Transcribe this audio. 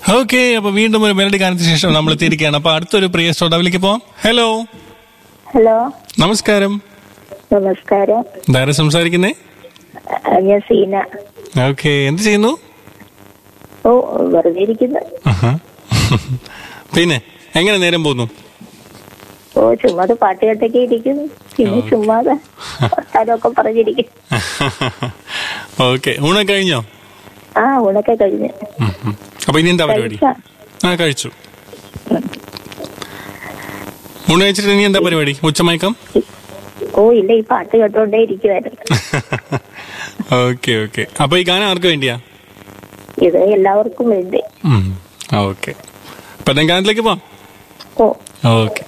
Okay അപ്പൊ വീണ്ടും ഒരു മെലഡി ഗാനത്തിന് ശേഷം നമ്മൾ എത്തിയിരിക്കുകയാണ് അപ്പൊ അടുത്തൊരു പ്രിയ ശ്രോതാവിലേക്ക് പോവാം ഹലോ ഹലോ നമസ്കാരം നമസ്കാരം ഇതാരാ സംസാരിക്കുന്നേ ആ, ഞാൻ സീന ഓക്കെ എന്ത് ചെയ്യുന്നു ഓ വെറുതെ ഇരിക്കുന്നു ആഹാ. പിന്നെ എങ്ങനെ നേരം പോകുന്നു ഓ ചുമ്മാതെ പാട്ട് കേട്ടൊക്കെ ഇരിക്കുന്നു പിന്നെ ചുമ്മാതെ വർത്താനമൊക്കെ പറഞ്ഞിരിക്കും ഓക്കെ ഊണൊക്കെ കഴിഞ്ഞോ ആ ഊണൊക്കെ കഴിഞ്ഞ് ഉം, ഉം. അപ്പൊ ഇനി എന്താ പരിപാടി കഴിച്ചാ? ആ കഴിച്ചു ഊണ് കഴിച്ചിട്ട് ഇനി എന്താ പരിപാടി ഉച്ചമയക്കം ഓ ഇല്ല ഈ പാട്ട് കേട്ടോണ്ടേ ഇരിക്കുവായിരുന്നു ഓക്കെ ഓക്കെ അപ്പൊ ഈ ഗാനം ആർക്ക് വേണ്ടിയാ ഇത് എല്ലാവർക്കും വേണ്ടി ഓക്കെ അപ്പൊ ഞാൻ ഗാനത്തിലേക്ക് പോവാം ഓ ഓക്കെ